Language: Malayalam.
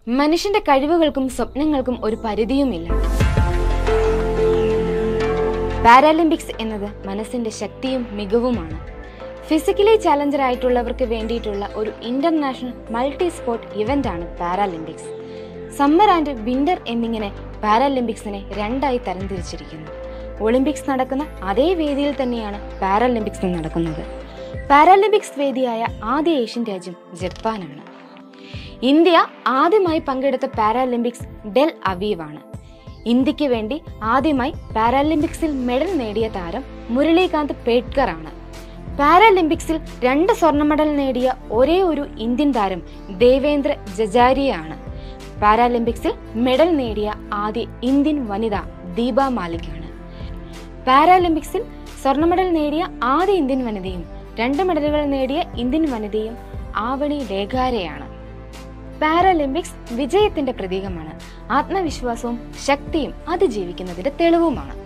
മനുഷ്യന്റെ കഴിവുകൾക്കും സ്വപ്നങ്ങൾക്കും ഒരു പരിധിയുമില്ല പാരാലിമ്പിക്സ് എന്നത് മനസ്സിന്റെ ശക്തിയും മികവുമാണ് ഫിസിക്കലി ചാലഞ്ചർ ആയിട്ടുള്ളവർക്ക് വേണ്ടിയിട്ടുള്ള ഒരു ഇന്റർനാഷണൽ മൾട്ടി സ്പോർട്ട് ഇവന്റ് ആണ് പാരാലിമ്പിക്സ് സമ്മർ ആൻഡ് വിന്റർ എന്നിങ്ങനെ പാരാലിമ്പിക്സിനെ രണ്ടായി തരംതിരിച്ചിരിക്കുന്നു ഒളിമ്പിക്സ് നടക്കുന്ന അതേ വേദിയിൽ തന്നെയാണ് പാരാലിമ്പിക്സ് നടക്കുന്നത് പാരാലിമ്പിക്സ് വേദിയായ ആദ്യ ഏഷ്യൻ രാജ്യം ജപ്പാനാണ് ഇന്ത്യ ആദ്യമായി പങ്കെടുത്ത പാരാലിമ്പിക്സ് ഡെൽ അവീവാണ് ഇന്ത്യക്ക് വേണ്ടി ആദ്യമായി പാരാലിമ്പിക്സിൽ മെഡൽ നേടിയ താരം മുരളീകാന്ത് പേട്കർ ആണ് പാരാലിമ്പിക്സിൽ രണ്ട് സ്വർണ്ണ മെഡൽ നേടിയ ഒരേ ഒരു ഇന്ത്യൻ താരം ദേവേന്ദ്ര ജജാരിയാണ് പാരാലിമ്പിക്സിൽ മെഡൽ നേടിയ ആദ്യ ഇന്ത്യൻ വനിത ദീപ മാലിക്കാണ് പാരാലിമ്പിക്സിൽ സ്വർണ്ണ മെഡൽ നേടിയ ആദ്യ ഇന്ത്യൻ വനിതയും രണ്ട് മെഡലുകൾ നേടിയ ഇന്ത്യൻ വനിതയും ആവണി ലേഖാരയാണ് പാരാലിമ്പിക്സ് വിജയത്തിന്റെ പ്രതീകമാണ് ആത്മവിശ്വാസവും ശക്തിയും അതിജീവിക്കുന്നതിന്റെ തെളിവുമാണ്